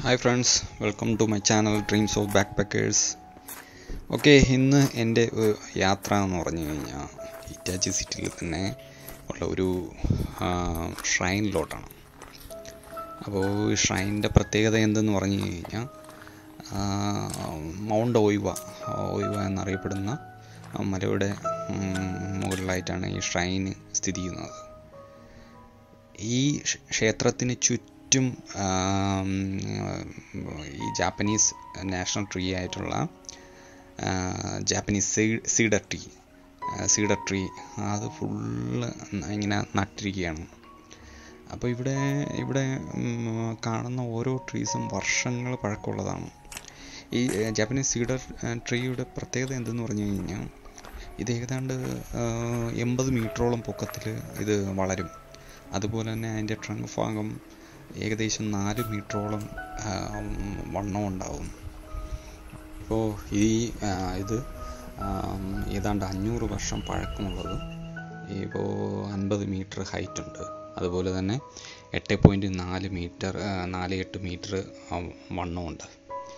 hi friends welcome to my channel dreams of backpackers okay ഇന്ന് എൻ്റെ ഒരു യാത്ര എന്ന് പറഞ്ഞു കഴിഞ്ഞാൽ ഇറ്റാച്ചി സിറ്റിയിൽ തന്നെ ഉള്ള ഒരു ഷ്രൈനിലോട്ടാണ് അപ്പോൾ ഈ ഷ്രൈനിൻ്റെ പ്രത്യേകത എന്തെന്ന് പറഞ്ഞു കഴിഞ്ഞാൽ മൗണ്ട് ഓയ്വ ഓയ്വ എന്നറിയപ്പെടുന്ന ആ മലയുടെ ഉം, മുകളിലായിട്ടാണ് ഈ ഷ്രൈന് സ്ഥിതി ചെയ്യുന്നത് ഈ ക്ഷ- ക്ഷേത്രത്തിന് ചുറ്റും ആം, ഈ ജാപ്പനീസ് നാഷണൽ ട്രീ ആയിട്ടുള്ള ആ, ജാപ്പനീസ് സീ- സീഡർ ട്രീ ആ, സീഡർ ട്രീ അത് ഫുള്ള് ഇങ്ങനെ നട്ടിരിക്കുകയാണ് അപ്പോൾ ഇവിടെ ഇവിടെ ഉം, കാണുന്ന ഓരോ ട്രീസും വർഷങ്ങൾ പഴക്കമുള്ളതാണ് ഈ ഏ, ജാപ്പനീസ് സീഡർ ആ, ട്രീയുടെ പ്രത്യേകത എന്തെന്ന് പറഞ്ഞു കഴിഞ്ഞാൽ ഇത് ഏതാണ്ട് എൺപത് മീറ്ററോളം പൊക്കത്തിൽ ഇത് വളരും അതുപോലെ തന്നെ അതിൻ്റെ ട്രങ്ക് ഭാഗം ഏകദേശം നാല് മീറ്ററോളം ആ, വണ്ണം ഉണ്ടാവും ഇപ്പോൾ ഈ ആ, ഇത് ആം, ഏതാണ്ട് അഞ്ഞൂറ് വർഷം പഴക്കമുള്ളത് ഇപ്പോൾ അൻപത് മീറ്റർ ഹൈറ്റ് ഉണ്ട് അതുപോലെ തന്നെ എട്ട് പോയിൻറ്റ് നാല് മീറ്റർ ആ, നാല് എട്ട് മീറ്റർ വണ്ണമുണ്ട്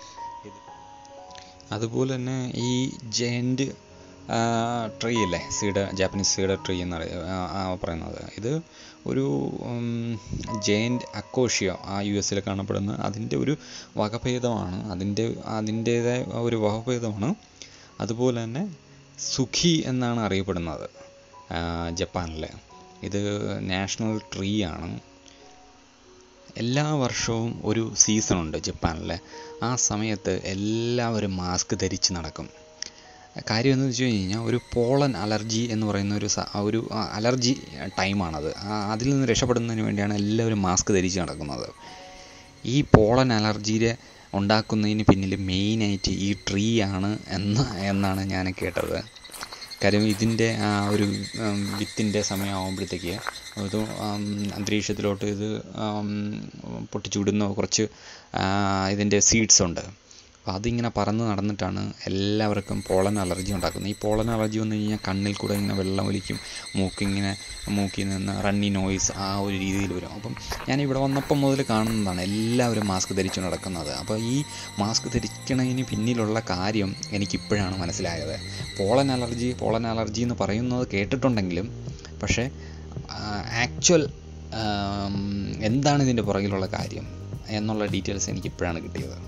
അതുപോലെ തന്നെ ഈ ജയൻറ്റ് ട്രീ ഇല്ലേ സീഡ ജാപ്പനീസ് സീഡർ ട്രീ എന്ന് പറയ- ആ, ആ പറയുന്നത് ഇത് ഒരു ജയൻറ്റ് അക്കോഷ്യ ആ യു എസിൽ കാണപ്പെടുന്ന അതിൻ്റെ ഒരു വകഭേദമാണ് അതിൻ്റെ അതിൻ്റേതായ ഒരു വകഭേദമാണ് അതുപോലെ തന്നെ സുഖി എന്നാണ് അറിയപ്പെടുന്നത് ആ, ജപ്പാനിലെ ഇത് നാഷണൽ ട്രീ ആണ് എല്ലാ വർഷവും ഒരു സീസണുണ്ട് ജപ്പാനിൽ ആ സമയത്ത് എല്ലാവരും മാസ്ക് ധരിച്ച് നടക്കും കാര്യം എന്ന് വെച്ച് കഴിഞ്ഞാൽ ഒരു പോളൻ അലർജി എന്ന് പറയുന്ന ഒരു സ- ഒരു ആ, അലർജി ടൈമാണത് ആ, അതിൽ നിന്ന് രക്ഷപ്പെടുന്നതിന് വേണ്ടിയാണ് എല്ലാവരും മാസ്ക് ധരിച്ച് നടക്കുന്നത് ഈ പോളൻ അലർജിയെ ഉണ്ടാക്കുന്നതിന് പിന്നിൽ മെയിനായിട്ട് ഈ ട്രീ ആണ് എന്ന് എന്നാണ് ഞാൻ കേട്ടത് കാര്യം ഇതിൻ്റെ ആ ഒരു ഉം, വിത്തിൻ്റെ സമയമാകുമ്പോഴത്തേക്ക് ഇത് ഉം, അന്തരീക്ഷത്തിലോട്ട് ഇത് ഉം, പൊട്ടിച്ചു വിടുന്ന കുറച്ച് ആ, ഇതിൻ്റെ സീഡ്സ് ഉണ്ട് അപ്പോൾ അതിങ്ങനെ പറന്ന് നടന്നിട്ടാണ് എല്ലാവർക്കും പോളൻ അലർജി ഉണ്ടാക്കുന്നത് ഈ പോളൻ അലർജി വന്നു കഴിഞ്ഞാൽ കണ്ണിൽ കൂടെ ഇങ്ങനെ വെള്ളം ഒലിക്കും മൂക്കിങ്ങനെ മൂക്കിൽ നിന്ന് റണ്ണി നോയ്സ് ആ ഒരു രീതിയിൽ വരും അപ്പം ഞാൻ ഇവിടെ വന്നപ്പം മുതൽ കാണുന്നതാണ് എല്ലാവരും മാസ്ക് ധരിച്ചു നടക്കുന്നത് അപ്പോൾ ഈ മാസ്ക് ധരിക്കണതിന് പിന്നിലുള്ള കാര്യം എനിക്കിപ്പോഴാണ് മനസ്സിലായത് പോളൻ അലർജി പോളൻ അലർജി എന്ന് പറയുന്നത് കേട്ടിട്ടുണ്ടെങ്കിലും പക്ഷേ ആക്ച്വൽ എന്താണ് ഇതിൻ്റെ പുറകിലുള്ള കാര്യം എന്നുള്ള ഡീറ്റെയിൽസ് എനിക്ക് ഇപ്പോഴാണ് കിട്ടിയത്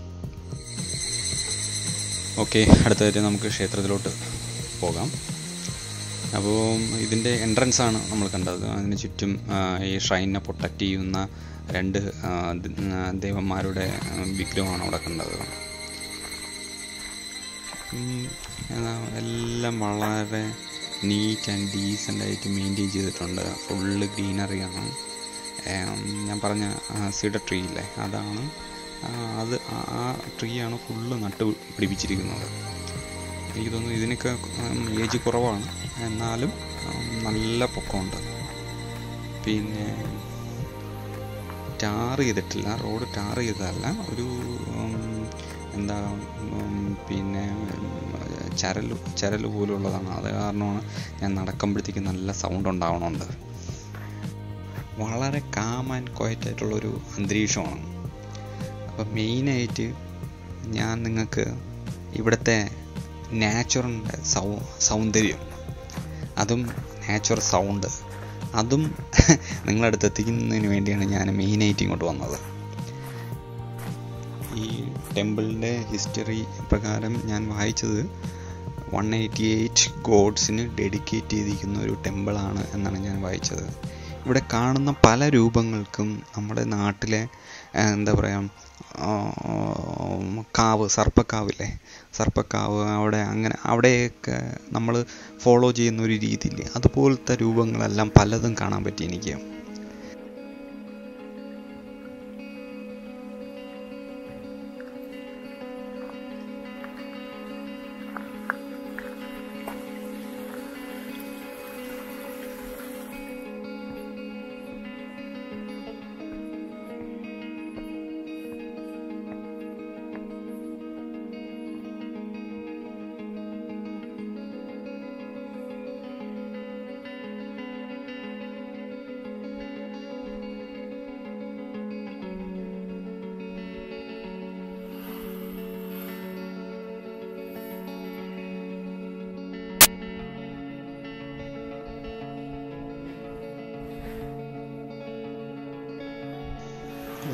ഓക്കെ അടുത്തതായിട്ട് നമുക്ക് ക്ഷേത്രത്തിലോട്ട് പോകാം അപ്പോൾ ഇതിൻ്റെ എൻട്രൻസ് ആണ് നമ്മൾ കണ്ടത് അതിന് ചുറ്റും ആ, ഈ ഷ്രൈനെ പ്രൊട്ടക്റ്റ് ചെയ്യുന്ന രണ്ട് ആ, ദ- ആ, ദേവന്മാരുടെ ആ, വിഗ്രഹമാണ് അവിടെ കണ്ടത് ഉം, എന്നാ, എല്ലാം വളരെ നീറ്റ് ആൻഡ് ഡീസൻ്റ് ആയിട്ട് മെയിൻറ്റെയിൻ ചെയ്തിട്ടുണ്ട് ഫുള്ള് ഗ്രീനറിയാണ് ഞാൻ പറഞ്ഞ സീഡർ ട്രീ ഇല്ലേ അതാണ് ആ, അത് ആ- ആ ട്രീ ആണ് ഫുള്ള് നട്ട് പിടിപ്പിച്ചിരിക്കുന്നത് എനിക്ക് തോന്നുന്നു ഇതിനൊക്കെ ഏജ് കുറവാണ് എന്നാലും ഉം, നല്ല പൊക്കമുണ്ട് പിന്നെ ടാർ ചെയ്തിട്ടില്ല റോഡ് ടാർ ചെയ്തതല്ല ഒരു ഉം, എന്താ ഉം, പിന്നെ ചരൽ ചരൽ പോലുള്ളതാണ് അത് കാരണമാണ് ഞാൻ നടക്കുമ്പോഴത്തേക്ക് നല്ല സൗണ്ട് ഉണ്ടാവണമുണ്ട് വളരെ കാം ആൻഡ് ക്വയറ്റായിട്ടുള്ളൊരു അന്തരീക്ഷമാണ് അപ്പം മെയിനായിട്ട് ഞാൻ നിങ്ങൾക്ക് ഇവിടുത്തെ നാച്ചുറലിൻ്റെ സൗ സൗന്ദര്യം അതും നാച്ചുറൽ സൗണ്ട് അതും നിങ്ങളടുത്ത് എത്തിക്കുന്നതിന് വേണ്ടിയാണ് ഞാൻ മെയിനായിട്ട് ഇങ്ങോട്ട് വന്നത് ഈ ടെമ്പിളിൻ്റെ ഹിസ്റ്ററി പ്രകാരം ഞാൻ വായിച്ചത് വൺ എയ്റ്റി എയ്റ്റ് ഗോഡ്സിന് ഡെഡിക്കേറ്റ് ചെയ്തിരിക്കുന്ന ഒരു ടെമ്പിളാണ് എന്നാണ് ഞാൻ വായിച്ചത് ഇവിടെ കാണുന്ന പല രൂപങ്ങൾക്കും നമ്മുടെ നാട്ടിലെ ആ, എന്താ പറയുക കാവ് സർപ്പക്കാവില്ലേ സർപ്പക്കാവ് അവിടെ അങ്ങനെ അവിടെയൊക്കെ നമ്മൾ ഫോളോ ചെയ്യുന്ന ഒരു രീതിയില്ലേ അതുപോലത്തെ രൂപങ്ങളെല്ലാം പലതും കാണാൻ പറ്റി എനിക്ക്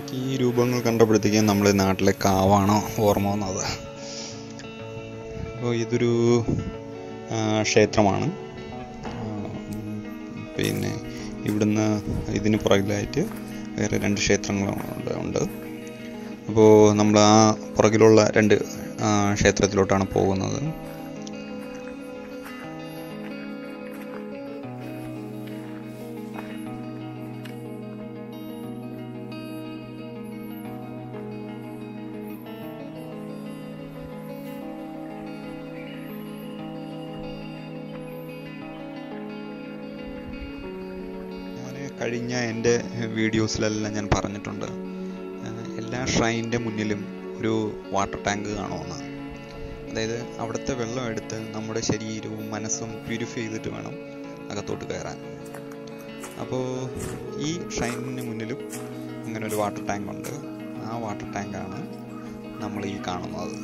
എനിക്ക് ഈ രൂപങ്ങൾ കണ്ടപ്പോഴത്തേക്കും നമ്മൾ നാട്ടിലെ കാവാണ് ഓർമ്മ വന്നത് അപ്പോൾ ഇതൊരു ആ, ക്ഷേത്രമാണ് ആ, ഉം, പിന്നെ ഇവിടുന്ന് ഇതിന് പുറകിലായിട്ട് വേറെ രണ്ട് ക്ഷേത്രങ്ങളുണ്ട് ഉണ്ട് അപ്പോൾ നമ്മൾ ആ പുറകിലുള്ള രണ്ട് ആ, ക്ഷേത്രത്തിലോട്ടാണ് പോകുന്നത് ഞാൻ കഴിഞ്ഞ എൻ്റെ വീഡിയോസിലെല്ലാം ഞാൻ പറഞ്ഞിട്ടുണ്ട് ആ, എല്ലാ ഷ്രൈൻ്റെ മുന്നിലും ഒരു വാട്ടർ ടാങ്ക് കാണുമെന്ന് അതായത് അവിടുത്തെ വെള്ളം എടുത്ത് നമ്മുടെ ശരീരവും മനസ്സും പ്യൂരിഫൈ ചെയ്തിട്ട് വേണം അകത്തോട്ട് കയറാൻ അപ്പോൾ ഈ ഷ്രൈനിന് മുന്നിലും അങ്ങനെ ഒരു വാട്ടർ ടാങ്ക് ഉണ്ട് ആ വാട്ടർ ടാങ്കാണ് നമ്മൾ ഈ കാണുന്നത്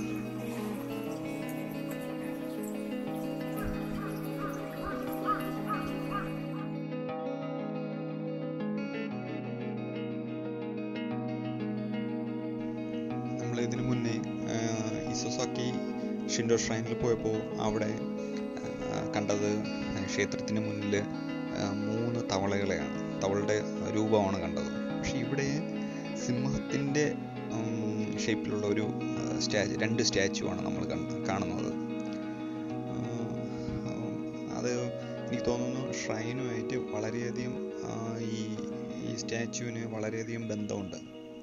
നമ്മൾ ഇതിനു മുന്നേ ഇസുസാക്കി ഷിൻഡോ ഷ്രൈനിൽ പോയപ്പോൾ അവിടെ ആ, കണ്ടത് ക്ഷേത്രത്തിന് മുന്നിൽ മൂന്ന് തവളകളെയാണ് തവളയുടെ രൂപമാണ് കണ്ടത് പക്ഷെ ഇവിടെ സിംഹത്തിൻ്റെ ഷേപ്പിലുള്ള ഒരു സ്റ്റാച്ചു രണ്ട് സ്റ്റാച്ചു ആണ് നമ്മൾ കണ്ട് കാണുന്നത് ആ, അത് എനിക്ക് തോന്നുന്നു ഷ്രൈനുമായിട്ട് വളരെയധികം ആ, ഈ ഈ സ്റ്റാച്ചുവിന് വളരെയധികം ബന്ധമുണ്ട്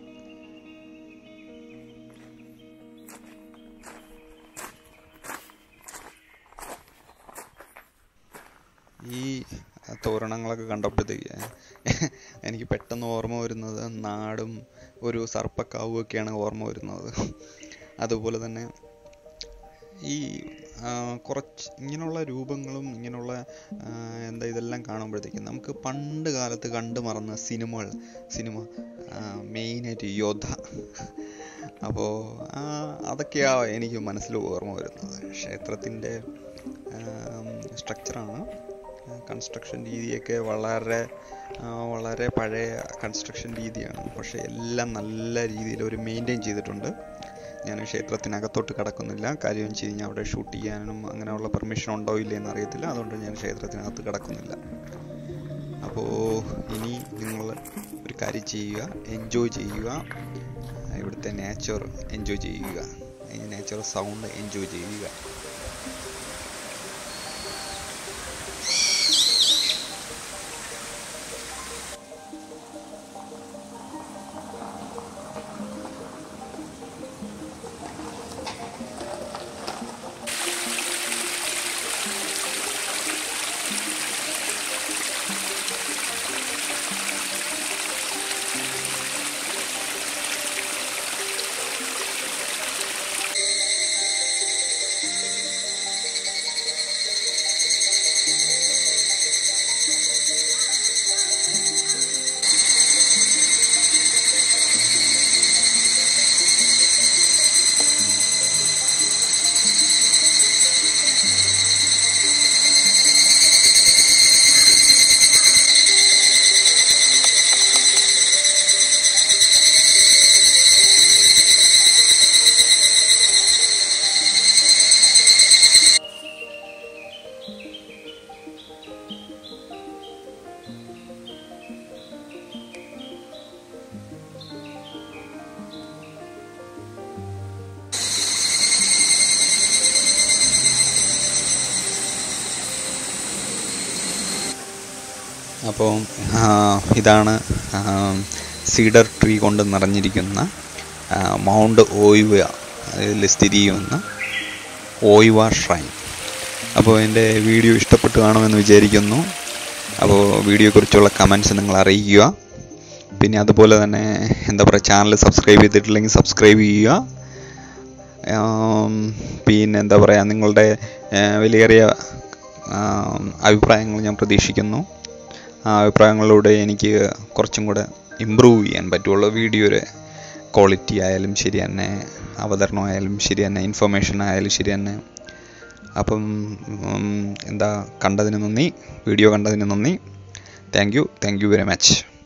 ഈ തോരണങ്ങളൊക്കെ കണ്ടപ്പോഴത്തേക്ക് എനിക്ക് പെട്ടെന്ന് ഓർമ്മ വരുന്നത് നാടും ഒരു സർപ്പക്കാവും ഒക്കെയാണ് ഓർമ്മ വരുന്നത് അതുപോലെ തന്നെ ഈ ആ, കുറച്ച് ഇങ്ങനെയുള്ള രൂപങ്ങളും ഇങ്ങനെയുള്ള ആ, എന്താ ഇതെല്ലാം കാണുമ്പോഴത്തേക്കും നമുക്ക് പണ്ട് കാലത്ത് കണ്ടു മറന്ന സിനിമകൾ സിനിമ മെയിനായിട്ട് യോദ്ധ അപ്പോൾ അതൊക്കെയാണ് എനിക്ക് മനസ്സിൽ ഓർമ്മ വരുന്നത് ക്ഷേത്രത്തിൻ്റെ സ്ട്രക്ചറാണ് കൺസ്ട്രക്ഷൻ രീതിയൊക്കെ വളരെ ആ, വളരെ പഴയ കൺസ്ട്രക്ഷൻ രീതിയാണ് പക്ഷേ എല്ലാം നല്ല രീതിയിൽ ഒരു മെയിൻറ്റെയിൻ ചെയ്തിട്ടുണ്ട് ഞാൻ ക്ഷേത്രത്തിനകത്തോട്ട് കടക്കുന്നില്ല കാര്യം വെച്ച് കഴിഞ്ഞാൽ അവിടെ ഷൂട്ട് ചെയ്യാനും അങ്ങനെയുള്ള പെർമിഷൻ ഉണ്ടോ ഇല്ലേ എന്ന് അറിയത്തില്ല അതുകൊണ്ട് ഞാൻ ക്ഷേത്രത്തിനകത്ത് കടക്കുന്നില്ല അപ്പോൾ ഇനി നിങ്ങൾ ഒരു കാര്യം ചെയ്യുക എൻജോയ് ചെയ്യുക ഇവിടുത്തെ നേച്ചർ എൻജോയ് ചെയ്യുക ഈ നേച്ചർ സൗണ്ട് എൻജോയ് ചെയ്യുക അപ്പോൾ ഇതാണ് സീഡർ ട്രീ കൊണ്ട് നിറഞ്ഞിരിക്കുന്ന ആ, മൗണ്ട് ഓയുവ അതിൽ സ്ഥിതി ചെയ്യുന്ന ഓയുവ ഷ്രൈൻ അപ്പോൾ എൻ്റെ വീഡിയോ ഇഷ്ടപ്പെട്ട് കാണുമെന്ന് വിചാരിക്കുന്നു അപ്പോൾ വീഡിയോയെക്കുറിച്ചുള്ള കമൻസ് നിങ്ങൾ അറിയിക്കുക പിന്നെ അതുപോലെ തന്നെ എന്താ പറയുക ചാനൽ സബ്സ്ക്രൈബ് ചെയ്തിട്ടില്ലെങ്കിൽ സബ്സ്ക്രൈബ് ചെയ്യുക ആം, പിന്നെ എന്താ പറയുക നിങ്ങളുടെ ആ, വിലയേറിയ ആം, അഭിപ്രായങ്ങൾ ഞാൻ പ്രതീക്ഷിക്കുന്നു ആ അഭിപ്രായങ്ങളിലൂടെ എനിക്ക് കുറച്ചും കൂടെ ഇമ്പ്രൂവ് ചെയ്യാൻ പറ്റുള്ളൂ വീഡിയോയുടെ ക്വാളിറ്റി ആയാലും ശരി തന്നെ അവതരണമായാലും ശരി തന്നെ ഇൻഫർമേഷൻ ആയാലും ശരി തന്നെ അപ്പം ഉം, എന്താ കണ്ടതിന് നന്ദി വീഡിയോ കണ്ടതിന് നന്ദി thank you thank you very much